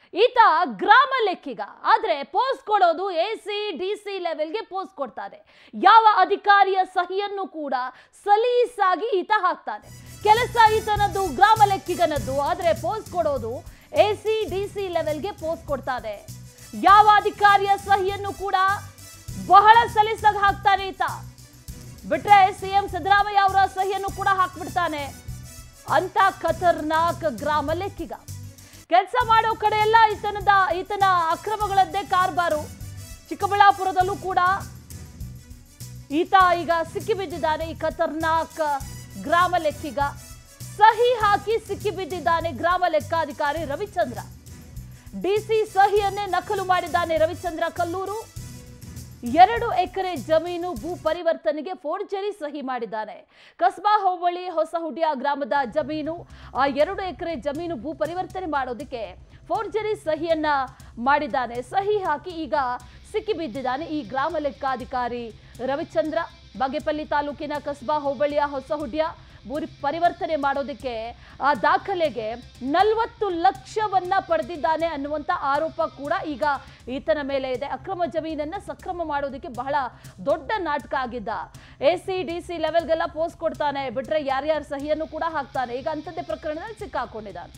ಈತ ಗ್ರಾಮ ಲೆಕ್ಕಿಗ ಆದ್ರೆ ಪೋಸ್ಟ್ ಕೊಡೋದು ಎ ಸಿ ಡಿ ಸಿ ಲೆವೆಲ್ಗೆ ಪೋಸ್ಟ್ ಕೊಡ್ತಾನೆ ಯಾವ ಅಧಿಕಾರಿಯ ಸಹಿಯನ್ನು ಕೂಡ ಸಲೀಸಾಗಿ ಈತ ಹಾಕ್ತಾನೆ ಕೆಲಸ ಈತನದ್ದು ಗ್ರಾಮ ಲೆಕ್ಕಿಗನದ್ದು ಆದ್ರೆ ಪೋಸ್ಟ್ ಕೊಡೋದು ಎ ಸಿ ಡಿ ಸಿ ಲೆವೆಲ್ಗೆ ಪೋಸ್ಟ್ ಕೊಡ್ತಾನೆ ಯಾವ ಅಧಿಕಾರಿಯ ಸಹಿಯನ್ನು ಕೂಡ ಬಹಳ ಸಲೀಸಾಗಿ ಹಾಕ್ತಾನೆ ಈತ ಬಿಟ್ರೆ ಸಿಎಂ ಸಿದ್ದರಾಮಯ್ಯ ಅವರ ಸಹಿಯನ್ನು ಕೂಡ ಹಾಕ್ಬಿಡ್ತಾನೆ ಅಂತ ಖತರ್ನಾಕ್ ಗ್ರಾಮ ಲೆಕ್ಕಿಗ ಕೆಲಸ ಮಾಡೋ ಕಡೆ ಎಲ್ಲ ಈತನದ ಈತನ ಅಕ್ರಮಗಳದ್ದೇ ಕಾರ್ಬಾರು ಚಿಕ್ಕಬಳ್ಳಾಪುರದಲ್ಲೂ ಕೂಡ ಈತ ಈಗ ಸಿಕ್ಕಿಬಿದ್ದಿದ್ದಾನೆ ಈ ಖತರ್ನಾಕ್ ಗ್ರಾಮ ಲೆಕ್ಕಿಗ ಸಹಿ ಹಾಕಿ ಸಿಕ್ಕಿಬಿದ್ದಿದ್ದಾನೆ ಗ್ರಾಮ ಲೆಕ್ಕಾಧಿಕಾರಿ ರವಿಚಂದ್ರ ಡಿಸಿ ಸಹಿಯನ್ನೇ ನಕಲು ಮಾಡಿದ್ದಾನೆ ರವಿಚಂದ್ರ ಕಲ್ಲೂರು ಎರಡು ಎಕರೆ ಜಮೀನು ಭೂ ಪರಿವರ್ತನೆಗೆ ಫೋರ್ಜರಿ ಸಹಿ ಮಾಡಿದ್ದಾನೆ ಕಸ್ಬಾ ಹೋಬಳಿ ಹೊಸಹುಡ್ಯ ಗ್ರಾಮದ ಜಮೀನು ಆ ಎರಡು ಎಕರೆ ಜಮೀನು ಭೂ ಪರಿವರ್ತನೆ ಮಾಡೋದಕ್ಕೆ ಫೋರ್ಜರಿ ಸಹಿಯನ್ನ ಮಾಡಿದ್ದಾನೆ ಸಹಿ ಹಾಕಿ ಈಗ ಸಿಕ್ಕಿಬಿದ್ದಿದ್ದಾನೆ ಈ ಗ್ರಾಮ ಲೆಕ್ಕಾಧಿಕಾರಿ ರವಿಚಂದ್ರ ಬಾಗೇಪಲ್ಲಿ ತಾಲೂಕಿನ ಕಸ್ಬಾ ಹೋಬಳಿಯ ಹೊಸಹುಡ್ಯ ಭೂ ಪರಿವರ್ತನೆ ಮಾಡೋದಕ್ಕೆ ಆ ದಾಖಲೆಗೆ ನಲವತ್ತು ಲಕ್ಷವನ್ನ ಪಡೆದಿದ್ದಾನೆ ಅನ್ನುವಂಥ ಆರೋಪ ಕೂಡ ಈಗ ಈತನ ಮೇಲೆ ಇದೆ ಅಕ್ರಮ ಜಮೀನನ್ನ ಸಕ್ರಮ ಮಾಡೋದಕ್ಕೆ ಬಹಳ ದೊಡ್ಡ ನಾಟಕ ಆಗಿದ್ದ ಎ ಸಿ ಡಿ ಸಿ ಲೆವೆಲ್ಗೆಲ್ಲ ಪೋಸ್ಟ್ ಕೊಡ್ತಾನೆ ಬಿಟ್ರೆ ಯಾರ್ಯಾರ ಸಹಿಯನ್ನು ಕೂಡ ಹಾಕ್ತಾನೆ ಈಗ ಅಂಥದ್ದೇ ಪ್ರಕರಣದಲ್ಲಿ ಸಿಕ್ಕಾಕೊಂಡಿದ್ದಾನೆ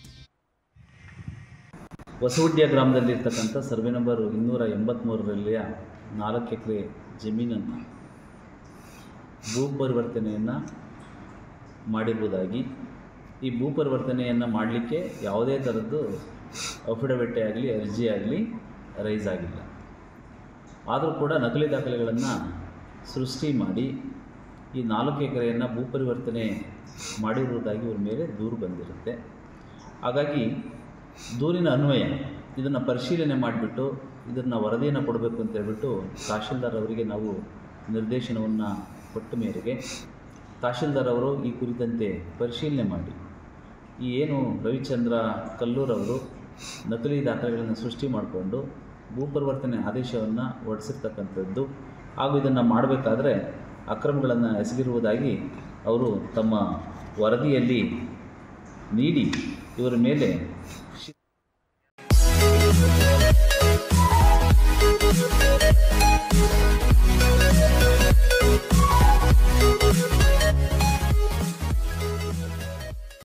ಹೊಸಹುಡ್ಯ ಗ್ರಾಮದಲ್ಲಿರ್ತಕ್ಕಂಥ ಸರ್ವೆ ನಂಬರ್ ಇನ್ನೂರ ಎಂಬತ್ತ್ಮೂರರಲ್ಲಿಯ ನಾಲ್ಕು ಎಕರೆ ಜಮೀನನ್ನು ಭೂ ಪರಿವರ್ತನೆಯನ್ನು ಮಾಡಿರುವುದಾಗಿ ಈ ಭೂ ಪರಿವರ್ತನೆಯನ್ನು ಮಾಡಲಿಕ್ಕೆ ಯಾವುದೇ ಥರದ್ದು ಅಫಿಡವಿಟ್ ಆಗಲಿ ಅರ್ಜಿ ಆಗಲಿ ರೈಸ್ ಆಗಿಲ್ಲ ಆದರೂ ಕೂಡ ನಕಲಿ ದಾಖಲೆಗಳನ್ನು ಸೃಷ್ಟಿ ಮಾಡಿ ಈ ನಾಲ್ಕು ಎಕರೆಯನ್ನು ಭೂ ಪರಿವರ್ತನೆ ಮಾಡಿರುವುದಾಗಿ ಇವ್ರ ಮೇಲೆ ದೂರು ಬಂದಿರುತ್ತೆ ಹಾಗಾಗಿ ದೂರಿನ ಅನ್ವಯ ಇದನ್ನು ಪರಿಶೀಲನೆ ಮಾಡಿಬಿಟ್ಟು ಇದನ್ನು ವರದಿಯನ್ನು ಕೊಡಬೇಕು ಅಂತ ಹೇಳ್ಬಿಟ್ಟು ತಹಶೀಲ್ದಾರ್ ಅವರಿಗೆ ನಾವು ನಿರ್ದೇಶನವನ್ನು ಕೊಟ್ಟ ಮೇರೆಗೆ ತಹಶೀಲ್ದಾರ್ ಅವರು ಈ ಕುರಿತಂತೆ ಪರಿಶೀಲನೆ ಮಾಡಿ ಈ ಏನು ರವಿಚಂದ್ರ ಕಲ್ಲೂರವರು ನಕಲಿ ದಾಖಲೆಗಳನ್ನು ಸೃಷ್ಟಿ ಮಾಡಿಕೊಂಡು ಭೂ ಪರಿವರ್ತನೆ ಆದೇಶವನ್ನು ಹೊರಡಿಸಿರ್ತಕ್ಕಂಥದ್ದು ಹಾಗೂ ಇದನ್ನು ಮಾಡಬೇಕಾದ್ರೆ ಅಕ್ರಮಗಳನ್ನು ಎಸಗಿರುವುದಾಗಿ ಅವರು ತಮ್ಮ ವರದಿಯಲ್ಲಿ ನೀಡಿ ಇವರ ಮೇಲೆ